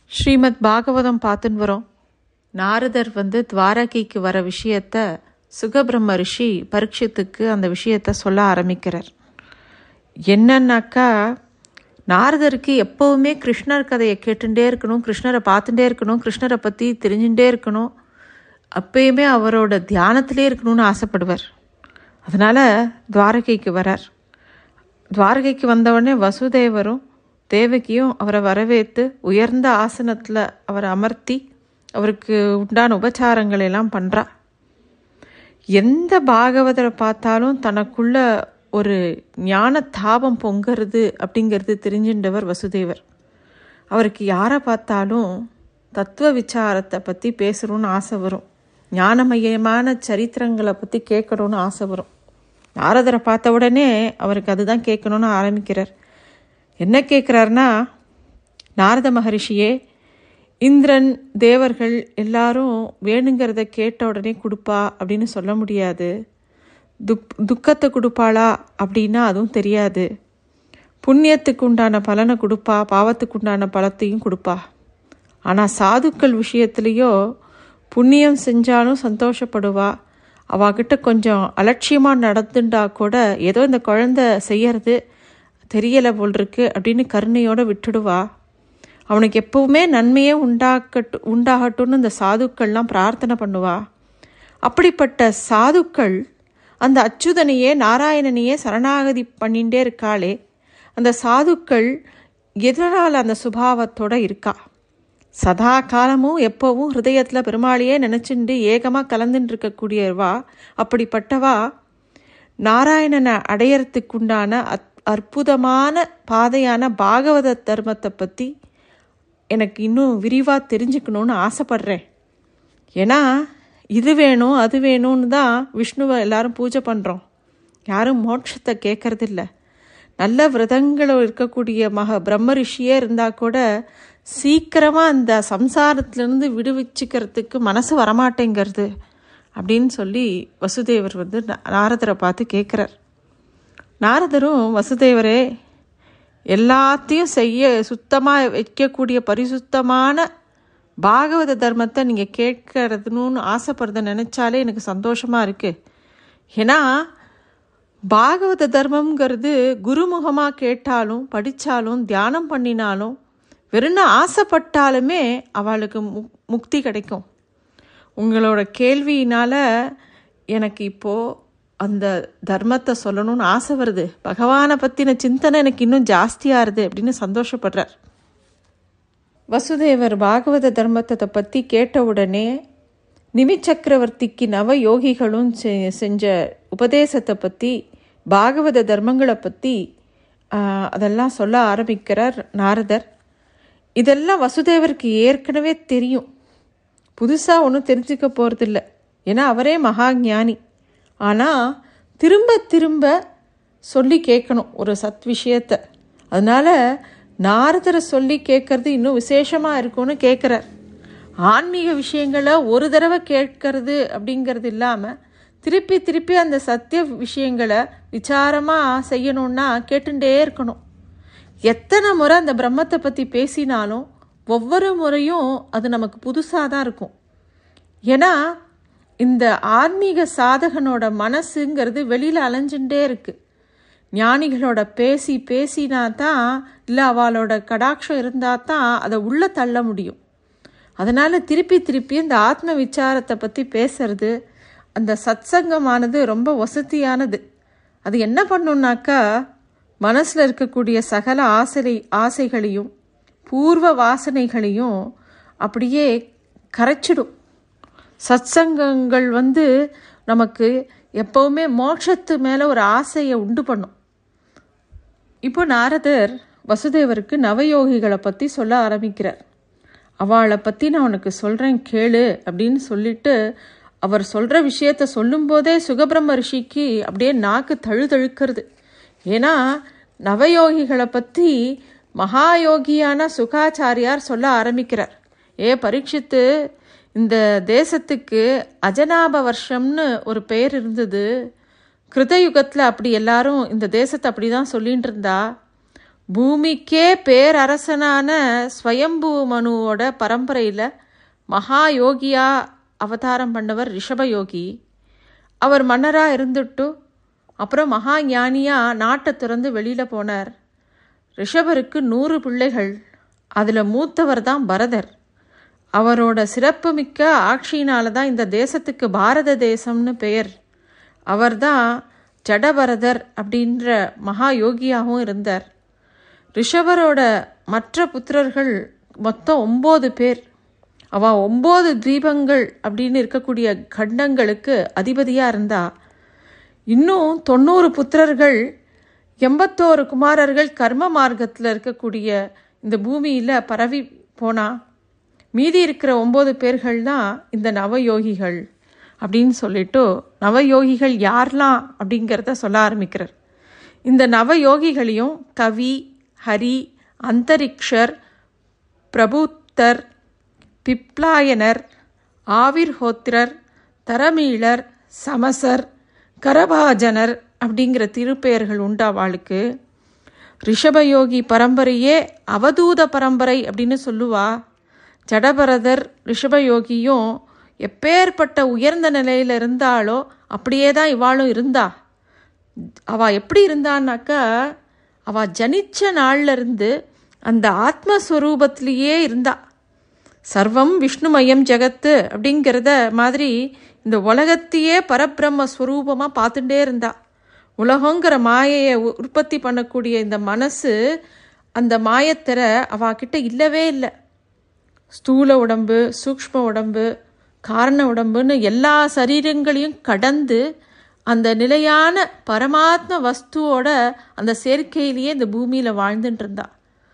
ஸ்ரீமத் பாகவதம் பார்த்துன்னு வரோம் நாரதர் வந்து துவாரகைக்கு வர விஷயத்த சுகபிரம்ம ரிஷி பரீட்சத்துக்கு அந்த விஷயத்த சொல்ல ஆரம்பிக்கிறார் என்னன்னாக்கா நாரதருக்கு எப்போவுமே கிருஷ்ணர் கதையை கேட்டுட்டே இருக்கணும் கிருஷ்ணரை பார்த்துட்டே இருக்கணும் கிருஷ்ணரை பற்றி தெரிஞ்சுட்டே இருக்கணும் அப்பயுமே அவரோட தியானத்திலே இருக்கணும்னு ஆசைப்படுவார் அதனால் துவாரகைக்கு வரார் துவாரகைக்கு வந்தவுடனே வசுதேவரும் தேவகியும் அவரை வரவேற்று உயர்ந்த ஆசனத்தில் அவரை அமர்த்தி அவருக்கு உண்டான உபச்சாரங்கள் எல்லாம் பண்ணுறா எந்த பாகவதரை பார்த்தாலும் தனக்குள்ள ஒரு ஞான தாபம் பொங்கிறது அப்படிங்கிறது தெரிஞ்சின்றவர் வசுதேவர் அவருக்கு யாரை பார்த்தாலும் தத்துவ விசாரத்தை பற்றி பேசணும்னு ஆசை வரும் ஞானமயமான சரித்திரங்களை பற்றி கேட்கணும்னு ஆசை வரும் நாரதரை பார்த்த உடனே அவருக்கு அதுதான் கேட்கணும்னு ஆரம்பிக்கிறார் என்ன கேட்குறாருன்னா நாரத மகரிஷியே இந்திரன் தேவர்கள் எல்லாரும் வேணுங்கிறத கேட்ட உடனே கொடுப்பா அப்படின்னு சொல்ல முடியாது துக் துக்கத்தை கொடுப்பாளா அப்படின்னா அதுவும் தெரியாது புண்ணியத்துக்கு உண்டான பலனை கொடுப்பா பாவத்துக்கு உண்டான பலத்தையும் கொடுப்பா ஆனால் சாதுக்கள் விஷயத்துலேயோ புண்ணியம் செஞ்சாலும் சந்தோஷப்படுவா அவகிட்ட கொஞ்சம் அலட்சியமாக நடந்துட்டா கூட ஏதோ இந்த குழந்த செய்யறது தெரியலை போல் இருக்கு அப்படின்னு கருணையோடு விட்டுடுவா அவனுக்கு எப்பவுமே நன்மையே உண்டாக்கட்டு உண்டாகட்டும்னு இந்த சாதுக்கள்லாம் பிரார்த்தனை பண்ணுவா அப்படிப்பட்ட சாதுக்கள் அந்த அச்சுதனையே நாராயணனையே சரணாகதி பண்ணிகிட்டே இருக்காளே அந்த சாதுக்கள் எதனால் அந்த சுபாவத்தோடு இருக்கா சதா காலமும் எப்போவும் ஹிருதயத்தில் பெருமாளையே நினச்சிண்டு ஏகமாக கலந்துட்டு இருக்கக்கூடியவா அப்படிப்பட்டவா நாராயணனை அடையறதுக்குண்டான அத் அற்புதமான பாதையான பாகவத தர்மத்தை பற்றி எனக்கு இன்னும் விரிவாக தெரிஞ்சுக்கணுன்னு ஆசைப்பட்றேன் ஏன்னா இது வேணும் அது வேணும்னு தான் விஷ்ணுவை எல்லாரும் பூஜை பண்ணுறோம் யாரும் மோட்சத்தை கேட்கறதில்ல நல்ல விரதங்கள் இருக்கக்கூடிய மக பிரம்ம ரிஷியே இருந்தால் கூட சீக்கிரமாக அந்த சம்சாரத்திலேருந்து விடுவிச்சுக்கிறதுக்கு மனசு வரமாட்டேங்கிறது அப்படின்னு சொல்லி வசுதேவர் வந்து நாரதரை பார்த்து கேட்குறார் நாரதரும் வசுதேவரே எல்லாத்தையும் செய்ய சுத்தமாக வைக்கக்கூடிய பரிசுத்தமான பாகவத தர்மத்தை நீங்கள் கேட்கறதுன்னு ஆசைப்படுறத நினச்சாலே எனக்கு சந்தோஷமாக இருக்குது ஏன்னா பாகவத தர்மம்ங்கிறது குருமுகமாக கேட்டாலும் படித்தாலும் தியானம் பண்ணினாலும் வெறும் ஆசைப்பட்டாலுமே அவளுக்கு முக் முக்தி கிடைக்கும் உங்களோட கேள்வியினால் எனக்கு இப்போது அந்த தர்மத்தை சொல்லணும்னு ஆசை வருது பகவானை பற்றின சிந்தனை எனக்கு இன்னும் ஜாஸ்தியாகுது அப்படின்னு சந்தோஷப்படுறார் வசுதேவர் பாகவத தர்மத்தை பற்றி கேட்ட உடனே நிமிச்சக்கரவர்த்திக்கு நவ யோகிகளும் செஞ்ச உபதேசத்தை பற்றி பாகவத தர்மங்களை பற்றி அதெல்லாம் சொல்ல ஆரம்பிக்கிறார் நாரதர் இதெல்லாம் வசுதேவருக்கு ஏற்கனவே தெரியும் புதுசாக ஒன்றும் தெரிஞ்சுக்க போகிறதில்ல ஏன்னா அவரே மகா ஞானி ஆனால் திரும்ப திரும்ப சொல்லி கேட்கணும் ஒரு சத் விஷயத்தை அதனால் நாரதரை சொல்லி கேட்கறது இன்னும் விசேஷமாக இருக்கும்னு கேட்குறார் ஆன்மீக விஷயங்களை ஒரு தடவை கேட்கறது அப்படிங்கிறது இல்லாமல் திருப்பி திருப்பி அந்த சத்திய விஷயங்களை விசாரமாக செய்யணுன்னா கேட்டுட்டே இருக்கணும் எத்தனை முறை அந்த பிரம்மத்தை பற்றி பேசினாலும் ஒவ்வொரு முறையும் அது நமக்கு புதுசாக தான் இருக்கும் ஏன்னா இந்த ஆன்மீக சாதகனோட மனசுங்கிறது வெளியில் அலைஞ்சுட்டே இருக்குது ஞானிகளோட பேசி பேசினா தான் இல்லை அவளோட கடாட்சம் இருந்தால் தான் அதை உள்ளே தள்ள முடியும் அதனால் திருப்பி திருப்பி இந்த ஆத்ம விசாரத்தை பற்றி பேசுறது அந்த சத்சங்கமானது ரொம்ப வசதியானது அது என்ன பண்ணுன்னாக்கா மனசில் இருக்கக்கூடிய சகல ஆசை ஆசைகளையும் பூர்வ வாசனைகளையும் அப்படியே கரைச்சிடும் சத்சங்கங்கள் வந்து நமக்கு எப்போவுமே மோட்சத்து மேலே ஒரு ஆசையை உண்டு பண்ணும் இப்போ நாரதர் வசுதேவருக்கு நவயோகிகளை பற்றி சொல்ல ஆரம்பிக்கிறார் அவளை பற்றி நான் உனக்கு சொல்கிறேன் கேளு அப்படின்னு சொல்லிட்டு அவர் சொல்கிற விஷயத்த சொல்லும்போதே சுகபிரம்ம ரிஷிக்கு அப்படியே நாக்கு தழுதழுக்கிறது ஏன்னா நவயோகிகளை பற்றி மகாயோகியான சுகாச்சாரியார் சொல்ல ஆரம்பிக்கிறார் ஏ பரீட்சித்து இந்த தேசத்துக்கு அஜனாப வருஷம்னு ஒரு பெயர் இருந்தது கிருதயுகத்தில் அப்படி எல்லாரும் இந்த தேசத்தை அப்படி தான் சொல்லிகிட்டு இருந்தா பூமிக்கே பேரரசனான ஸ்வயம்பு மனுவோட பரம்பரையில் மகா யோகியா அவதாரம் பண்ணவர் ரிஷபயோகி அவர் மன்னராக இருந்துட்டு அப்புறம் மகா ஞானியாக நாட்டை திறந்து வெளியில் போனார் ரிஷபருக்கு நூறு பிள்ளைகள் அதில் மூத்தவர் தான் பரதர் அவரோட சிறப்புமிக்க ஆட்சியினால தான் இந்த தேசத்துக்கு பாரத தேசம்னு பெயர் அவர்தான் ஜடபரதர் அப்படின்ற மகா யோகியாகவும் இருந்தார் ரிஷபரோட மற்ற புத்திரர்கள் மொத்தம் ஒம்பது பேர் அவ ஒம்பது தீபங்கள் அப்படின்னு இருக்கக்கூடிய கண்டங்களுக்கு அதிபதியாக இருந்தா இன்னும் தொண்ணூறு புத்திரர்கள் எண்பத்தோரு குமாரர்கள் கர்ம மார்க்கத்தில் இருக்கக்கூடிய இந்த பூமியில் பரவி போனா மீதி இருக்கிற ஒம்பது பேர்கள் தான் இந்த நவயோகிகள் அப்படின்னு சொல்லிட்டு நவயோகிகள் யாரெல்லாம் அப்படிங்கிறத சொல்ல ஆரம்பிக்கிறார் இந்த நவயோகிகளையும் கவி ஹரி அந்தரிக்ஷர் பிரபுத்தர் பிப்லாயனர் ஆவிர்ஹோத்திரர் தரமீளர் சமசர் கரபாஜனர் அப்படிங்கிற திருப்பெயர்கள் உண்டு அவளுக்கு ரிஷபயோகி பரம்பரையே அவதூத பரம்பரை அப்படின்னு சொல்லுவா ஜடபரதர் ரிஷபயோகியும் எப்பேற்பட்ட உயர்ந்த நிலையில் இருந்தாலோ அப்படியே தான் இவாளும் இருந்தா அவள் எப்படி இருந்தான்னாக்கா அவள் ஜனிச்ச நாள்ல இருந்து அந்த ஆத்மஸ்வரூபத்திலேயே இருந்தா சர்வம் விஷ்ணுமயம் ஜெகத்து அப்படிங்கிறத மாதிரி இந்த உலகத்தையே பரபிரம்ம ஸ்வரூபமாக பார்த்துட்டே இருந்தா உலகங்கிற மாயையை உற்பத்தி பண்ணக்கூடிய இந்த மனசு அந்த மாயத்திற அவகிட்ட இல்லவே இல்லை ஸ்தூல உடம்பு சூக்ஷ்ம உடம்பு காரண உடம்புன்னு எல்லா சரீரங்களையும் கடந்து அந்த நிலையான பரமாத்ம வஸ்துவோட அந்த சேர்க்கையிலேயே இந்த பூமியில் வாழ்ந்துட்டு இருந்தா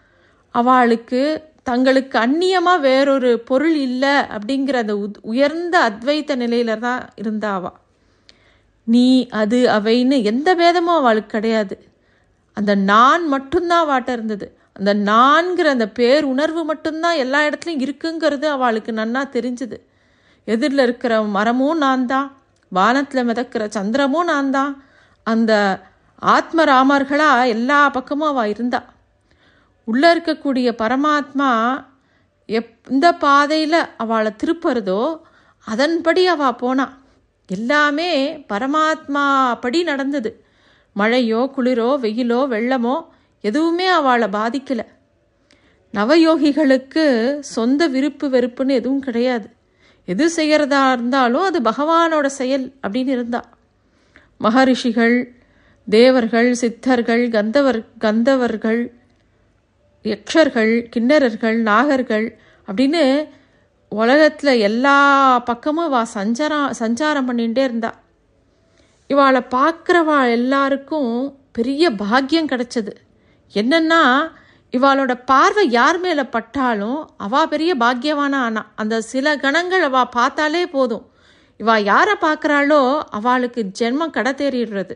அவளுக்கு தங்களுக்கு அந்நியமாக வேறொரு பொருள் இல்லை அப்படிங்கிற அந்த உயர்ந்த அத்வைத்த நிலையில தான் இருந்தா அவ நீ அது அவைன்னு எந்த பேதமும் அவளுக்கு கிடையாது அந்த நான் மட்டும்தான் வாட்ட இருந்தது அந்த நான்கிற அந்த பேர் உணர்வு மட்டும்தான் எல்லா இடத்துலையும் இருக்குங்கிறது அவளுக்கு நன்னா தெரிஞ்சுது எதிரில் இருக்கிற மரமும் நான் தான் வானத்தில் மிதக்கிற சந்திரமும் நான் தான் அந்த ஆத்மராமர்களாக எல்லா பக்கமும் அவள் இருந்தா உள்ளே இருக்கக்கூடிய பரமாத்மா எப் இந்த பாதையில் அவளை திருப்புறதோ அதன்படி அவள் போனா எல்லாமே பரமாத்மா படி நடந்தது மழையோ குளிரோ வெயிலோ வெள்ளமோ எதுவுமே அவளை பாதிக்கலை நவயோகிகளுக்கு சொந்த விருப்பு வெறுப்புன்னு எதுவும் கிடையாது எது செய்கிறதா இருந்தாலும் அது பகவானோட செயல் அப்படின்னு இருந்தா மகரிஷிகள் தேவர்கள் சித்தர்கள் கந்தவர் கந்தவர்கள் யக்ஷர்கள் கிண்ணறர்கள் நாகர்கள் அப்படின்னு உலகத்தில் எல்லா பக்கமும் வா சஞ்சாரம் சஞ்சாரம் பண்ணிகிட்டே இருந்தா இவாளை பார்க்குறவா எல்லாருக்கும் பெரிய பாக்கியம் கிடைச்சது என்னன்னா இவாளோட பார்வை யார் மேலே பட்டாலும் அவள் பெரிய பாக்கியவானா ஆனா அந்த சில கணங்கள் அவள் பார்த்தாலே போதும் இவா யாரை பார்க்குறாளோ அவளுக்கு ஜென்மம் கடை தேறிடுறது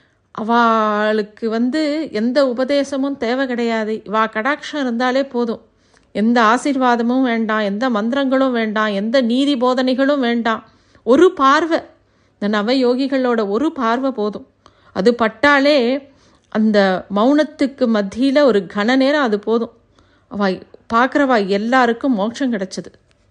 அவளுக்கு வந்து எந்த உபதேசமும் தேவை கிடையாது இவா கடாட்சம் இருந்தாலே போதும் எந்த ஆசீர்வாதமும் வேண்டாம் எந்த மந்திரங்களும் வேண்டாம் எந்த நீதி போதனைகளும் வேண்டாம் ஒரு பார்வை இந்த நவயோகிகளோட ஒரு பார்வை போதும் அது பட்டாலே அந்த மௌனத்துக்கு மத்தியில் ஒரு கன நேரம் அது போதும் அவ பார்க்குறவா எல்லாருக்கும் மோட்சம் கிடைச்சது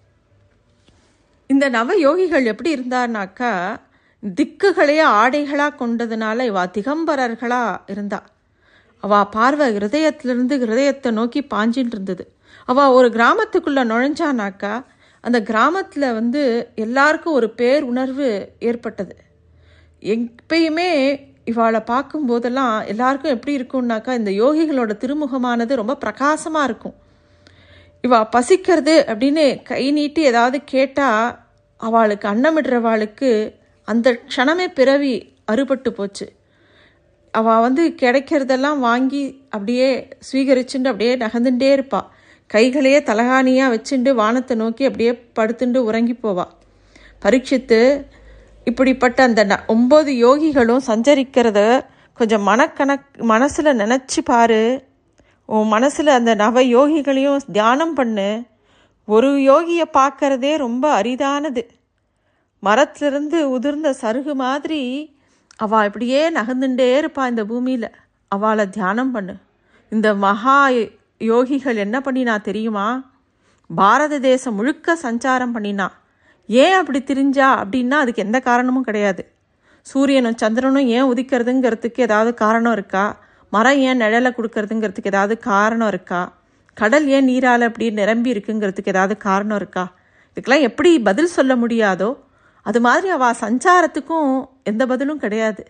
இந்த நவயோகிகள் எப்படி இருந்தார்னாக்கா திக்குகளையே ஆடைகளாக கொண்டதுனால இவா திகம்பரர்களாக இருந்தா அவள் பார்வை ஹிருதயத்திலிருந்து ஹிருதயத்தை நோக்கி பாஞ்சின்னு இருந்தது அவள் ஒரு கிராமத்துக்குள்ளே நுழைஞ்சானாக்கா அந்த கிராமத்தில் வந்து எல்லாருக்கும் ஒரு பேர் உணர்வு ஏற்பட்டது எப்பயுமே இவாளை பார்க்கும்போதெல்லாம் எல்லாருக்கும் எப்படி இருக்கும்னாக்கா இந்த யோகிகளோட திருமுகமானது ரொம்ப பிரகாசமாக இருக்கும் இவா பசிக்கிறது அப்படின்னு கை நீட்டி ஏதாவது கேட்டால் அவளுக்கு அன்னமிடுறவாளுக்கு அந்த க்ஷணமே பிறவி அறுபட்டு போச்சு அவள் வந்து கிடைக்கிறதெல்லாம் வாங்கி அப்படியே ஸ்வீகரிச்சுட்டு அப்படியே நகர்ந்துட்டே இருப்பாள் கைகளையே தலகாணியாக வச்சுட்டு வானத்தை நோக்கி அப்படியே படுத்துட்டு உறங்கி போவா பரீட்சித்து இப்படிப்பட்ட அந்த ந ஒம்பது யோகிகளும் சஞ்சரிக்கிறத கொஞ்சம் மனக்கணக் மனசில் நினச்சி பாரு உன் மனசில் அந்த நவ யோகிகளையும் தியானம் பண்ணு ஒரு யோகியை பார்க்கறதே ரொம்ப அரிதானது மரத்திலிருந்து உதிர்ந்த சருகு மாதிரி அவள் இப்படியே நகர்ந்துட்டே இருப்பா இந்த பூமியில் அவளை தியானம் பண்ணு இந்த மகா யோகிகள் என்ன பண்ணினா தெரியுமா பாரத தேசம் முழுக்க சஞ்சாரம் பண்ணினா ஏன் அப்படி திரிஞ்சா அப்படின்னா அதுக்கு எந்த காரணமும் கிடையாது சூரியனும் சந்திரனும் ஏன் உதிக்கிறதுங்கிறதுக்கு ஏதாவது காரணம் இருக்கா மரம் ஏன் நிழலை கொடுக்கறதுங்கிறதுக்கு ஏதாவது காரணம் இருக்கா கடல் ஏன் நீரால் அப்படி நிரம்பி இருக்குங்கிறதுக்கு ஏதாவது காரணம் இருக்கா இதுக்கெல்லாம் எப்படி பதில் சொல்ல முடியாதோ அது மாதிரி அவள் சஞ்சாரத்துக்கும் எந்த பதிலும் கிடையாது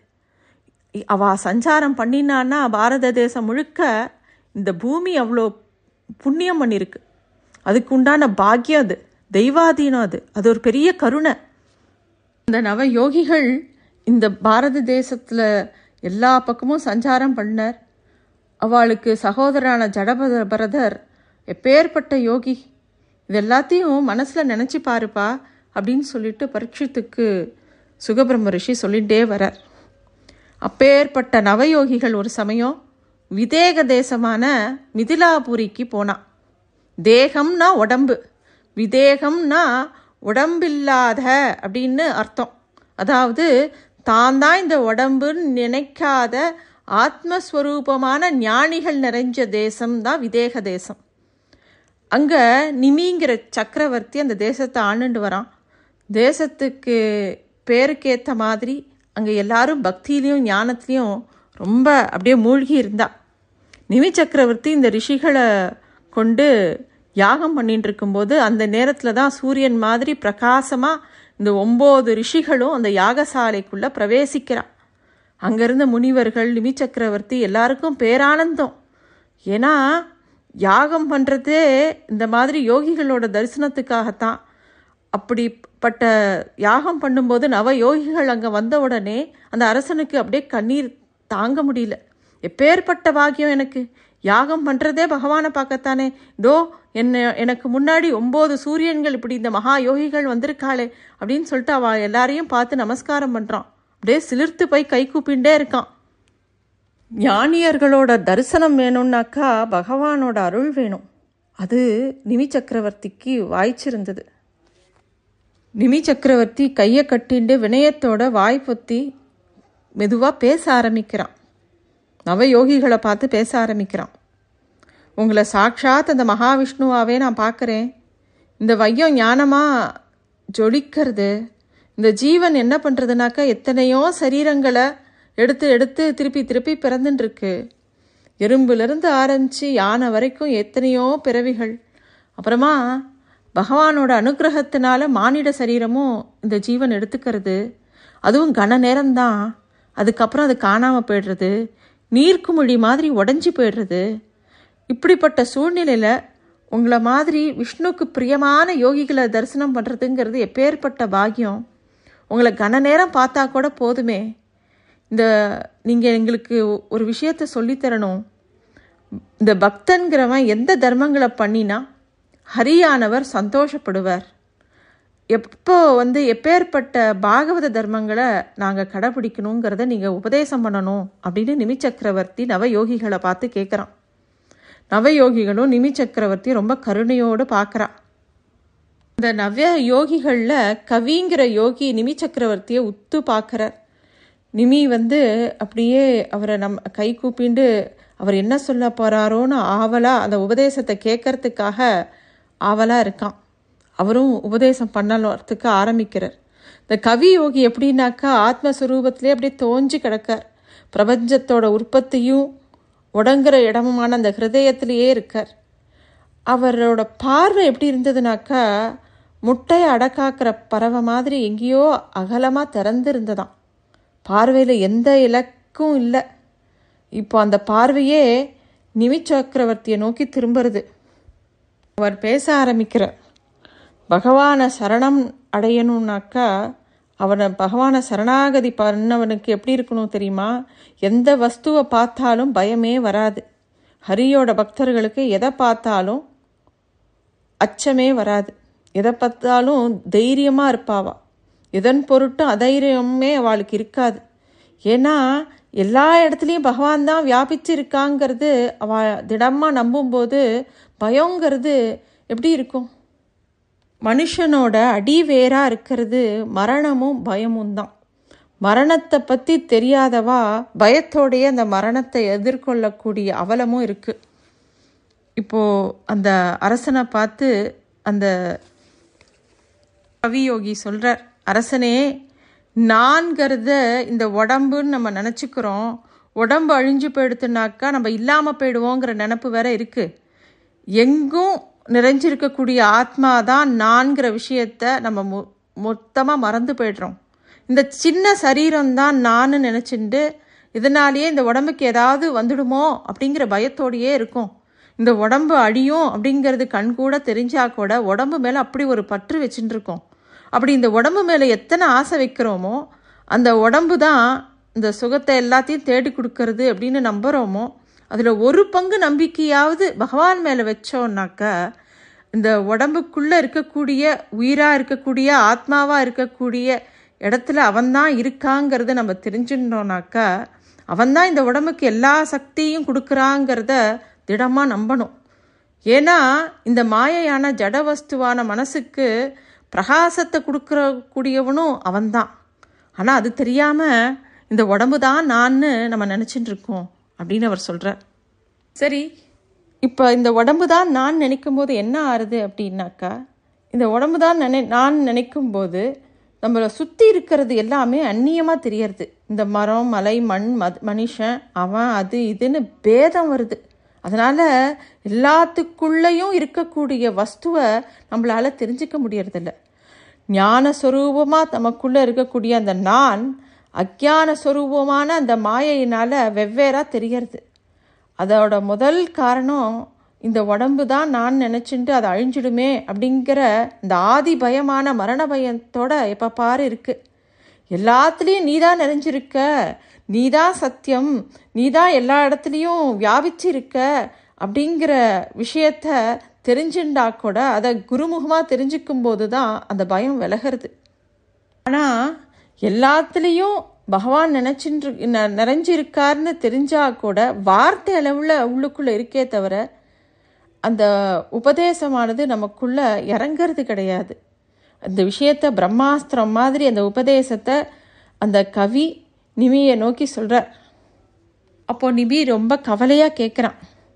அவள் சஞ்சாரம் பண்ணினான்னா பாரத தேசம் முழுக்க இந்த பூமி அவ்வளோ புண்ணியம் பண்ணியிருக்கு அதுக்கு உண்டான பாக்கியம் அது தெய்வாதீனம் அது அது ஒரு பெரிய கருணை இந்த நவ யோகிகள் இந்த பாரத தேசத்தில் எல்லா பக்கமும் சஞ்சாரம் பண்ணார் அவளுக்கு சகோதரான ஜடபத பரதர் எப்பேற்பட்ட யோகி இது எல்லாத்தையும் மனசில் நினச்சி பாருப்பா அப்படின்னு சொல்லிட்டு பரீட்சத்துக்கு சுகபிரம்ம ரிஷி சொல்லிகிட்டே வரார் அப்பேற்பட்ட நவயோகிகள் ஒரு சமயம் விதேக தேசமான மிதிலாபுரிக்கு போனான் தேகம்னா உடம்பு விதேகம்னா உடம்பில்லாத அப்படின்னு அர்த்தம் அதாவது தான் தான் இந்த உடம்புன்னு நினைக்காத ஆத்மஸ்வரூபமான ஞானிகள் நிறைஞ்ச தேசம் தான் விதேக தேசம் அங்கே நிமிங்கிற சக்கரவர்த்தி அந்த தேசத்தை ஆண்டுண்டு வரான் தேசத்துக்கு பேருக்கேற்ற மாதிரி அங்கே எல்லாரும் பக்தியிலையும் ஞானத்துலேயும் ரொம்ப அப்படியே மூழ்கி இருந்தா நிமி சக்கரவர்த்தி இந்த ரிஷிகளை கொண்டு யாகம் பண்ணிட்டு இருக்கும்போது அந்த நேரத்தில் தான் சூரியன் மாதிரி பிரகாசமாக இந்த ஒம்பது ரிஷிகளும் அந்த யாகசாலைக்குள்ளே பிரவேசிக்கிறான் அங்கேருந்த முனிவர்கள் நிமி சக்கரவர்த்தி எல்லாருக்கும் பேரானந்தம் ஏன்னா யாகம் பண்ணுறதே இந்த மாதிரி யோகிகளோட தரிசனத்துக்காகத்தான் அப்படிப்பட்ட யாகம் பண்ணும்போது நவ யோகிகள் அங்கே வந்த உடனே அந்த அரசனுக்கு அப்படியே கண்ணீர் தாங்க முடியல எப்பேற்பட்ட பாக்கியம் எனக்கு யாகம் பண்ணுறதே பகவானை பார்க்கத்தானே இதோ என்ன எனக்கு முன்னாடி ஒம்பது சூரியன்கள் இப்படி இந்த மகா யோகிகள் வந்திருக்காளே அப்படின்னு சொல்லிட்டு அவள் எல்லாரையும் பார்த்து நமஸ்காரம் பண்ணுறான் அப்படியே சிலிர்த்து போய் கை கூப்பிண்டே இருக்கான் ஞானியர்களோட தரிசனம் வேணும்னாக்கா பகவானோட அருள் வேணும் அது நிமி சக்கரவர்த்திக்கு வாய்ச்சிருந்தது நிமி சக்கரவர்த்தி கையை கட்டிண்டு வினயத்தோட வாய் பொத்தி மெதுவாக பேச ஆரம்பிக்கிறான் நவயோகிகளை பார்த்து பேச ஆரம்பிக்கிறான் உங்களை சாட்சாத் அந்த மகாவிஷ்ணுவாவே நான் பார்க்குறேன் இந்த வையம் ஞானமாக ஜொலிக்கிறது இந்த ஜீவன் என்ன பண்ணுறதுனாக்கா எத்தனையோ சரீரங்களை எடுத்து எடுத்து திருப்பி திருப்பி பிறந்துட்டுருக்கு எறும்புலேருந்து ஆரம்பித்து யானை வரைக்கும் எத்தனையோ பிறவிகள் அப்புறமா பகவானோட அனுகிரகத்தினால மானிட சரீரமும் இந்த ஜீவன் எடுத்துக்கிறது அதுவும் கன நேரம்தான் அதுக்கப்புறம் அது காணாமல் போயிடுறது நீர்க்குமிழி மாதிரி உடஞ்சி போயிடுறது இப்படிப்பட்ட சூழ்நிலையில் உங்களை மாதிரி விஷ்ணுக்கு பிரியமான யோகிகளை தரிசனம் பண்ணுறதுங்கிறது எப்பேற்பட்ட பாக்கியம் உங்களை கன நேரம் பார்த்தா கூட போதுமே இந்த நீங்கள் எங்களுக்கு ஒரு விஷயத்த சொல்லித்தரணும் இந்த பக்தன்கிறவன் எந்த தர்மங்களை பண்ணினா ஹரியானவர் சந்தோஷப்படுவார் எப்போ வந்து எப்பேற்பட்ட பாகவத தர்மங்களை நாங்கள் கடைபிடிக்கணுங்கிறத நீங்கள் உபதேசம் பண்ணணும் அப்படின்னு நிமி சக்கரவர்த்தி நவயோகிகளை பார்த்து கேட்குறான் நவயோகிகளும் நிமி சக்கரவர்த்தி ரொம்ப கருணையோடு பார்க்குறா இந்த நவ யோகிகளில் கவிங்கிற யோகி நிமி சக்கரவர்த்தியை உத்து பார்க்குறார் நிமி வந்து அப்படியே அவரை நம் கை கூப்பிண்டு அவர் என்ன சொல்ல போகிறாரோன்னு ஆவலாக அந்த உபதேசத்தை கேட்கறதுக்காக ஆவலாக இருக்கான் அவரும் உபதேசம் பண்ணலத்துக்கு ஆரம்பிக்கிறார் இந்த கவி யோகி எப்படின்னாக்கா ஆத்மஸ்வரூபத்திலே அப்படியே தோஞ்சி கிடக்கார் பிரபஞ்சத்தோட உற்பத்தியும் உடங்குற இடமுமான அந்த ஹிருதயத்திலேயே இருக்கார் அவரோட பார்வை எப்படி இருந்ததுனாக்கா முட்டையை அடக்காக்கிற பறவை மாதிரி எங்கேயோ அகலமாக திறந்து இருந்ததாம் பார்வையில் எந்த இலக்கும் இல்லை இப்போ அந்த பார்வையே நிமி சக்கரவர்த்தியை நோக்கி திரும்புறது அவர் பேச ஆரம்பிக்கிறார் பகவானை சரணம் அடையணும்னாக்கா அவனை பகவானை சரணாகதி பண்ணவனுக்கு எப்படி இருக்கணும் தெரியுமா எந்த வஸ்துவை பார்த்தாலும் பயமே வராது ஹரியோட பக்தர்களுக்கு எதை பார்த்தாலும் அச்சமே வராது எதை பார்த்தாலும் தைரியமாக இருப்பாவா எதன் பொருட்டும் அதைரியமே அவளுக்கு இருக்காது ஏன்னா எல்லா இடத்துலையும் பகவான் தான் வியாபிச்சு இருக்காங்கிறது அவ திடமாக நம்பும்போது பயங்கிறது எப்படி இருக்கும் மனுஷனோட அடி வேராக இருக்கிறது மரணமும் பயமும் தான் மரணத்தை பற்றி தெரியாதவா பயத்தோடைய அந்த மரணத்தை எதிர்கொள்ளக்கூடிய அவலமும் இருக்குது இப்போது அந்த அரசனை பார்த்து அந்த கவியோகி சொல்கிறார் அரசனே நான்கிறத இந்த உடம்புன்னு நம்ம நினச்சிக்கிறோம் உடம்பு அழிஞ்சு போயிடுத்துனாக்கா நம்ம இல்லாமல் போயிடுவோங்கிற நினப்பு வேற இருக்குது எங்கும் நிறைஞ்சிருக்கக்கூடிய ஆத்மா தான் நான்கிற விஷயத்த நம்ம மொ மொத்தமாக மறந்து போயிடுறோம் இந்த சின்ன சரீரம் தான் நான் நினச்சிண்டு இதனாலேயே இந்த உடம்புக்கு ஏதாவது வந்துடுமோ அப்படிங்கிற பயத்தோடையே இருக்கும் இந்த உடம்பு அழியும் அப்படிங்கிறது கண் கூட தெரிஞ்சா கூட உடம்பு மேலே அப்படி ஒரு பற்று வச்சுட்டு இருக்கோம் அப்படி இந்த உடம்பு மேலே எத்தனை ஆசை வைக்கிறோமோ அந்த உடம்பு தான் இந்த சுகத்தை எல்லாத்தையும் தேடி கொடுக்கறது அப்படின்னு நம்புகிறோமோ அதில் ஒரு பங்கு நம்பிக்கையாவது பகவான் மேலே வச்சோன்னாக்கா இந்த உடம்புக்குள்ளே இருக்கக்கூடிய உயிராக இருக்கக்கூடிய ஆத்மாவாக இருக்கக்கூடிய இடத்துல அவன்தான் இருக்காங்கிறத நம்ம தெரிஞ்சுட்டோம்னாக்கா அவன்தான் இந்த உடம்புக்கு எல்லா சக்தியும் கொடுக்குறாங்கிறத திடமாக நம்பணும் ஏன்னா இந்த மாயையான ஜட வஸ்துவான மனசுக்கு பிரகாசத்தை கொடுக்குற கூடியவனும் அவன்தான் ஆனால் அது தெரியாமல் இந்த உடம்பு தான் நான்னு நம்ம நினச்சிட்டு இருக்கோம் அப்படின்னு அவர் சொல்கிறார் சரி இப்போ இந்த உடம்பு தான் நான் நினைக்கும் போது என்ன ஆறுது அப்படின்னாக்கா இந்த உடம்பு தான் நினை நான் நினைக்கும் போது நம்மளை சுற்றி இருக்கிறது எல்லாமே அந்நியமாக தெரியறது இந்த மரம் மலை மண் மத் மனுஷன் அவன் அது இதுன்னு பேதம் வருது அதனால் எல்லாத்துக்குள்ளேயும் இருக்கக்கூடிய வஸ்துவை நம்மளால் தெரிஞ்சிக்க முடியறதில்ல ஞான சொரூபமாக நமக்குள்ளே இருக்கக்கூடிய அந்த நான் அஜான சொரூபமான அந்த மாயையினால் வெவ்வேறாக தெரியறது அதோட முதல் காரணம் இந்த உடம்பு தான் நான் நினச்சிட்டு அது அழிஞ்சிடுமே அப்படிங்கிற இந்த ஆதி பயமான மரண பயத்தோட எப்போ பாரு இருக்கு எல்லாத்துலேயும் நீ தான் நிறைஞ்சிருக்க நீ தான் சத்தியம் நீ தான் எல்லா இடத்துலையும் வியாபிச்சிருக்க அப்படிங்கிற விஷயத்த தெரிஞ்சுண்டா கூட அதை குருமுகமாக தெரிஞ்சுக்கும் போது தான் அந்த பயம் விலகிறது ஆனால் எல்லாத்துலேயும் பகவான் நினச்சின்று நிறைஞ்சிருக்காருன்னு தெரிஞ்சா கூட வார்த்தை அளவில் உள்ளுக்குள்ளே இருக்கே தவிர அந்த உபதேசமானது நமக்குள்ள இறங்கிறது கிடையாது அந்த விஷயத்த பிரம்மாஸ்திரம் மாதிரி அந்த உபதேசத்தை அந்த கவி நிமியை நோக்கி சொல்கிறார் அப்போ நிபி ரொம்ப கவலையாக கேட்குறான்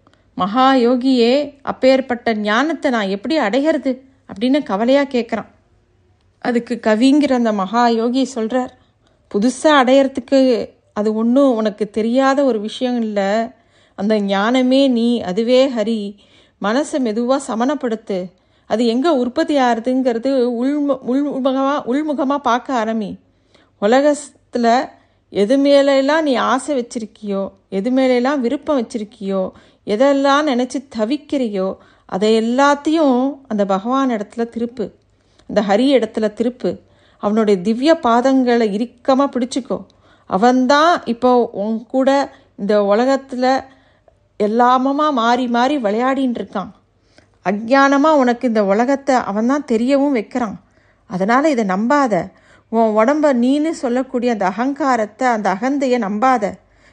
மகா யோகியே அப்பேற்பட்ட ஞானத்தை நான் எப்படி அடைகிறது அப்படின்னு கவலையாக கேட்குறான் அதுக்கு கவிங்கிற அந்த மகா யோகி சொல்கிறார் புதுசாக அடையிறதுக்கு அது ஒன்றும் உனக்கு தெரியாத ஒரு விஷயம் இல்லை அந்த ஞானமே நீ அதுவே ஹரி மனசை மெதுவாக சமனப்படுத்து அது எங்கே உற்பத்தி ஆகுதுங்கிறது உள்மு உள்முகமாக உள்முகமாக பார்க்க ஆரம்பி உலகத்தில் எது மேலெல்லாம் நீ ஆசை வச்சிருக்கியோ எது மேலெல்லாம் விருப்பம் வச்சிருக்கியோ எதெல்லாம் நினச்சி தவிக்கிறியோ அதை எல்லாத்தையும் அந்த பகவான் இடத்துல திருப்பு அந்த ஹரி இடத்துல திருப்பு அவனுடைய திவ்ய பாதங்களை இறுக்கமாக பிடிச்சிக்கோ அவன்தான் இப்போ உன் கூட இந்த உலகத்தில் எல்லாமமா மாறி மாறி விளையாடின்னு இருக்கான் அஜானமாக உனக்கு இந்த உலகத்தை அவன் தான் தெரியவும் வைக்கிறான் அதனால் இதை நம்பாத உன் உடம்ப நீன்னு சொல்லக்கூடிய அந்த அகங்காரத்தை அந்த அகந்தையை நம்பாத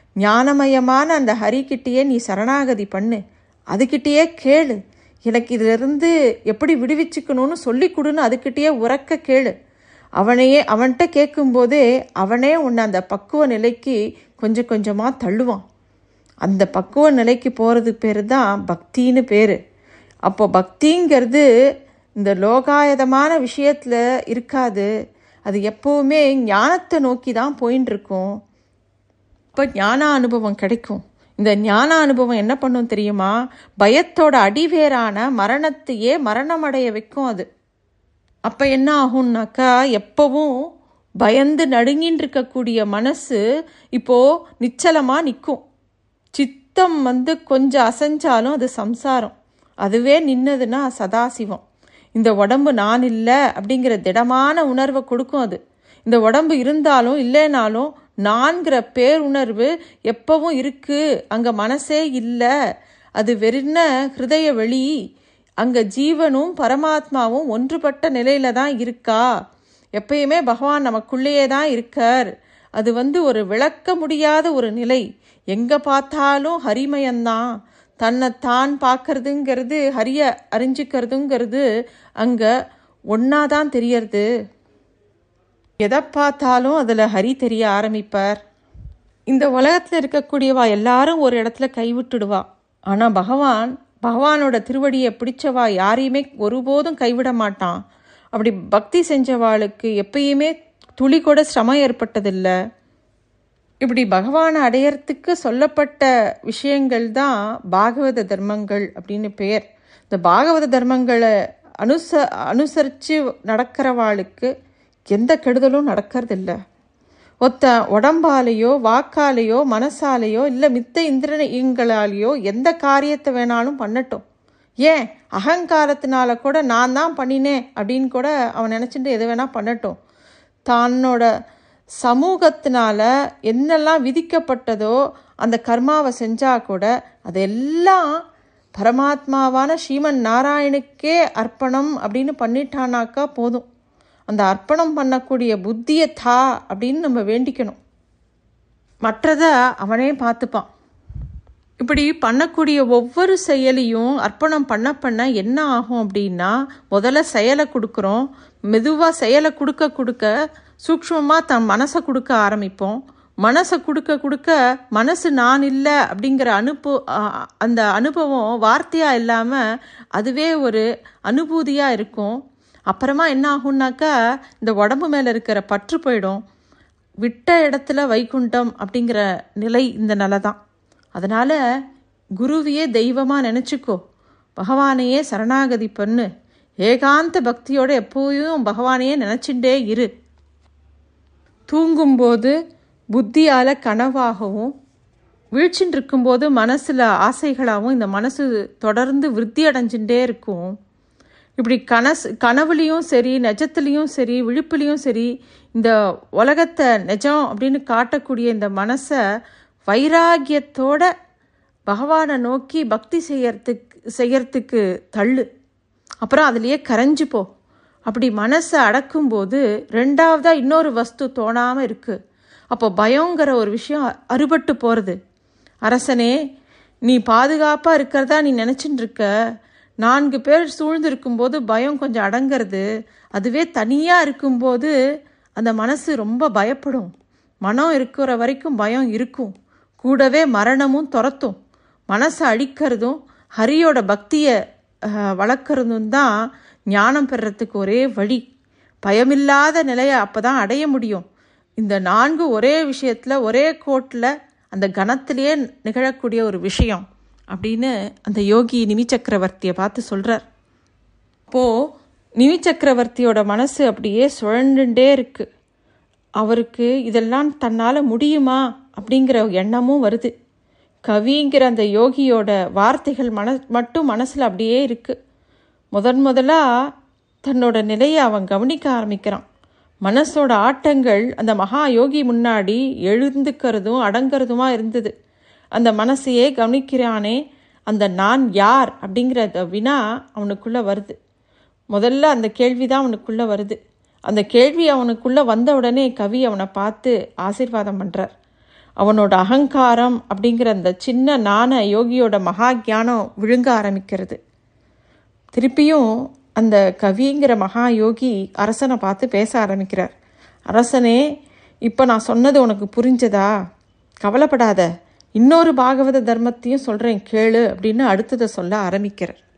ஞானமயமான அந்த ஹரிக்கிட்டேயே நீ சரணாகதி பண்ணு அதுக்கிட்டேயே கேளு எனக்கு இதிலிருந்து எப்படி விடுவிச்சுக்கணும்னு சொல்லி கொடுன்னு அதுக்கிட்டேயே உறக்க கேளு அவனையே அவன்கிட்ட கேட்கும்போதே அவனே உன்னை அந்த பக்குவ நிலைக்கு கொஞ்சம் கொஞ்சமாக தள்ளுவான் அந்த பக்குவ நிலைக்கு போகிறது பேர் தான் பக்தின்னு பேர் அப்போ பக்திங்கிறது இந்த லோகாயதமான விஷயத்தில் இருக்காது அது எப்போவுமே ஞானத்தை நோக்கி தான் போயின்னு இருக்கும் இப்போ ஞான அனுபவம் கிடைக்கும் இந்த ஞான அனுபவம் என்ன பண்ணும் தெரியுமா பயத்தோட அடிவேரான மரணத்தையே மரணமடைய வைக்கும் அது அப்போ என்ன ஆகும்னாக்கா எப்பவும் பயந்து நடுங்கின்னு இருக்கக்கூடிய மனசு இப்போ நிச்சலமாக நிற்கும் சித்தம் வந்து கொஞ்சம் அசைஞ்சாலும் அது சம்சாரம் அதுவே நின்னதுன்னா சதாசிவம் இந்த உடம்பு நான் இல்லை அப்படிங்கிற திடமான உணர்வை கொடுக்கும் அது இந்த உடம்பு இருந்தாலும் இல்லைனாலும் நான்கிற பேருணர்வு எப்பவும் இருக்கு அங்கே மனசே இல்லை அது வெறின ஹிருதய வெளி அங்கே ஜீவனும் பரமாத்மாவும் ஒன்றுபட்ட நிலையில தான் இருக்கா எப்பயுமே பகவான் நமக்குள்ளேயே தான் இருக்கார் அது வந்து ஒரு விளக்க முடியாத ஒரு நிலை எங்கே பார்த்தாலும் ஹரிமயம்தான் தன்னை தான் பார்க்கறதுங்கிறது ஹரிய அறிஞ்சிக்கிறதுங்கிறது அங்கே ஒன்றா தான் தெரியறது எதை பார்த்தாலும் அதில் ஹரி தெரிய ஆரம்பிப்பார் இந்த உலகத்தில் இருக்கக்கூடியவா எல்லாரும் ஒரு இடத்துல கைவிட்டுடுவா ஆனால் பகவான் பகவானோட திருவடியை பிடிச்சவா யாரையுமே ஒருபோதும் கைவிட மாட்டான் அப்படி பக்தி செஞ்சவாளுக்கு எப்பயுமே துளி கூட சிரமம் ஏற்பட்டதில்லை இப்படி பகவானை அடையறதுக்கு சொல்லப்பட்ட விஷயங்கள் தான் பாகவத தர்மங்கள் அப்படின்னு பெயர் இந்த பாகவத தர்மங்களை அனுச அனுசரித்து நடக்கிறவாளுக்கு எந்த கெடுதலும் நடக்கிறதில்ல ஒத்த உடம்பாலேயோ வாக்காலேயோ மனசாலேயோ இல்லை மித்த இந்திரியங்களாலேயோ எந்த காரியத்தை வேணாலும் பண்ணட்டும் ஏன் அகங்காரத்தினால கூட நான் தான் பண்ணினேன் அப்படின்னு கூட அவன் நினச்சிட்டு எது வேணால் பண்ணட்டும் தன்னோட சமூகத்தினால என்னெல்லாம் விதிக்கப்பட்டதோ அந்த கர்மாவை செஞ்சால் கூட அதெல்லாம் பரமாத்மாவான ஸ்ரீமன் நாராயணுக்கே அர்ப்பணம் அப்படின்னு பண்ணிட்டானாக்கா போதும் அந்த அர்ப்பணம் பண்ணக்கூடிய புத்தியை தா அப்படின்னு நம்ம வேண்டிக்கணும் மற்றதை அவனே பார்த்துப்பான் இப்படி பண்ணக்கூடிய ஒவ்வொரு செயலையும் அர்ப்பணம் பண்ண பண்ண என்ன ஆகும் அப்படின்னா முதல்ல செயலை கொடுக்குறோம் மெதுவாக செயலை கொடுக்க கொடுக்க சூக்ஷ்மமாக தன் மனசை கொடுக்க ஆரம்பிப்போம் மனசை கொடுக்க கொடுக்க மனசு நான் இல்லை அப்படிங்கிற அனுப்பு அந்த அனுபவம் வார்த்தையாக இல்லாமல் அதுவே ஒரு அனுபூதியாக இருக்கும் அப்புறமா என்ன ஆகும்னாக்கா இந்த உடம்பு மேலே இருக்கிற பற்று போயிடும் விட்ட இடத்துல வைகுண்டம் அப்படிங்கிற நிலை இந்த நிலை தான் அதனால் குருவையே தெய்வமாக நினச்சிக்கோ பகவானையே சரணாகதி பண்ணு ஏகாந்த பக்தியோட எப்போயும் பகவானையே நினச்சிண்டே இரு தூங்கும்போது புத்தியால் கனவாகவும் வீழ்ச்சின்னு இருக்கும்போது மனசில் ஆசைகளாகவும் இந்த மனசு தொடர்ந்து விருத்தி அடைஞ்சுட்டே இருக்கும் இப்படி கனசு கனவுலேயும் சரி நெஜத்துலேயும் சரி விழிப்புலேயும் சரி இந்த உலகத்தை நெஜம் அப்படின்னு காட்டக்கூடிய இந்த மனசை வைராகியத்தோட பகவானை நோக்கி பக்தி செய்யறதுக்கு செய்யறதுக்கு தள்ளு அப்புறம் அதுலேயே கரைஞ்சு போ அப்படி மனசை அடக்கும்போது ரெண்டாவதாக இன்னொரு வஸ்து தோணாமல் இருக்குது அப்போ பயங்கிற ஒரு விஷயம் அறுபட்டு போகிறது அரசனே நீ பாதுகாப்பாக இருக்கிறதா நீ நினச்சிட்டு இருக்க நான்கு பேர் சூழ்ந்து இருக்கும்போது பயம் கொஞ்சம் அடங்கிறது அதுவே தனியாக இருக்கும்போது அந்த மனசு ரொம்ப பயப்படும் மனம் இருக்கிற வரைக்கும் பயம் இருக்கும் கூடவே மரணமும் துரத்தும் மனசை அழிக்கிறதும் ஹரியோட பக்தியை வளர்க்குறதும் தான் ஞானம் பெறத்துக்கு ஒரே வழி பயமில்லாத நிலையை அப்போ தான் அடைய முடியும் இந்த நான்கு ஒரே விஷயத்தில் ஒரே கோட்டில் அந்த கணத்திலேயே நிகழக்கூடிய ஒரு விஷயம் அப்படின்னு அந்த யோகி நிமி சக்கரவர்த்தியை பார்த்து சொல்கிறார் அப்போது நிமி சக்கரவர்த்தியோட மனசு அப்படியே சுழண்டுண்டே இருக்கு அவருக்கு இதெல்லாம் தன்னால் முடியுமா அப்படிங்கிற எண்ணமும் வருது கவிங்கிற அந்த யோகியோட வார்த்தைகள் மன மட்டும் மனசில் அப்படியே இருக்குது முதன் முதலாக தன்னோட நிலையை அவன் கவனிக்க ஆரம்பிக்கிறான் மனசோட ஆட்டங்கள் அந்த மகா யோகி முன்னாடி எழுந்துக்கிறதும் அடங்கிறதுமா இருந்தது அந்த மனசையே கவனிக்கிறானே அந்த நான் யார் அப்படிங்கிற வினா அவனுக்குள்ளே வருது முதல்ல அந்த கேள்வி தான் அவனுக்குள்ளே வருது அந்த கேள்வி அவனுக்குள்ளே வந்த உடனே கவி அவனை பார்த்து ஆசீர்வாதம் பண்ணுறார் அவனோட அகங்காரம் அப்படிங்கிற அந்த சின்ன நாண யோகியோட மகா கியானம் விழுங்க ஆரம்பிக்கிறது திருப்பியும் அந்த கவிங்கிற மகா யோகி அரசனை பார்த்து பேச ஆரம்பிக்கிறார் அரசனே இப்போ நான் சொன்னது உனக்கு புரிஞ்சதா கவலைப்படாத இன்னொரு பாகவத தர்மத்தையும் சொல்கிறேன் கேளு அப்படின்னு அடுத்ததை சொல்ல ஆரம்பிக்கிறார்